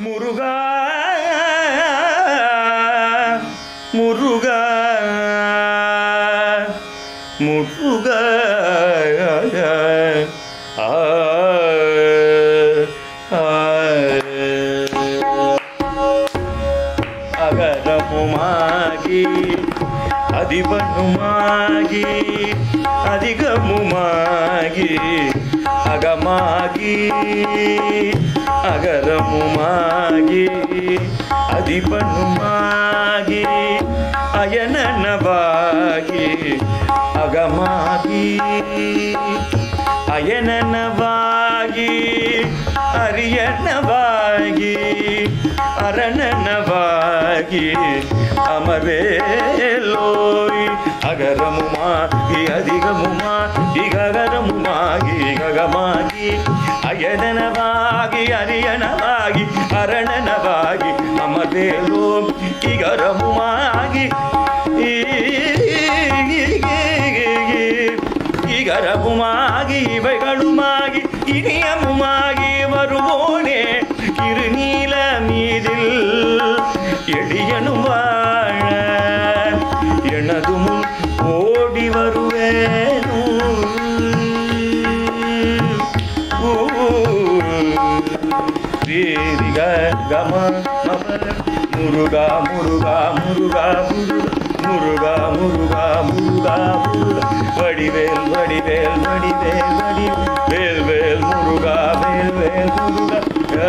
முருகா முருகா முருகா ஆ, ஆ. அகரமுமாகி அதிபனுமாகி அதிகமுமாகி அகமாகி அகரமுமாகி அதிபனுமாகி அயனனவாகி அகமாகி அயனனவாகி அரியனவாகி அரணனவாகி அமர்வேலோய் அகரமுமாகி அதிகமுமாகி ககரமுமாகி ககமாகி அயனனவாகி அரியனவாகி அரணனவாகி அமர்வேலோம் இகரமுமாகி இகரமுமாகி இவைகளுமாகி இனியமுமாகி வருவோனே இருநீல மீதில் எளியனும் வாழ எனது முன் ஓடி வருவேனோ ரீரிக கம மப முருகா முருகா முருகா முருகா முருகா முருகா முருகா வடிவேல் வடிவேல் வடிவேல் வடி வேல் வேல் முருகா வேல் வேல் முருகா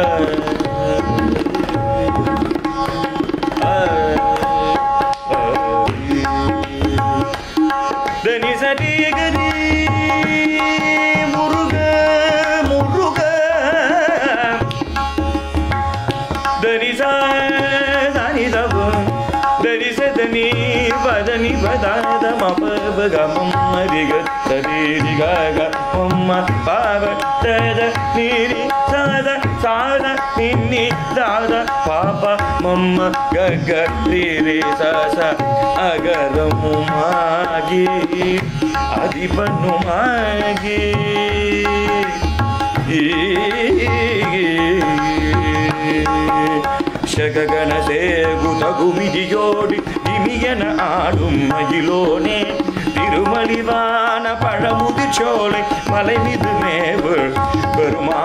தனி சரி கரி முருக முருக தனி சாணி தவ தனி சதனி பதனி பதாத மப கமம் மரிக சரீரி கக மம்ம பாவ தத நீரி சாத சாத நின்னி தாத பாப மம்ம கக ரீரி சச அகரமுமாகி அதிபனுமாகி ಶಗಗನ ಸೇಗುತ ಗುಮಿದಿಯೋಡಿ இமியன ஆடும் மயிலோனே திருமலிவான பழமுதிர் சோலை மலை மீது மேவு பெருமா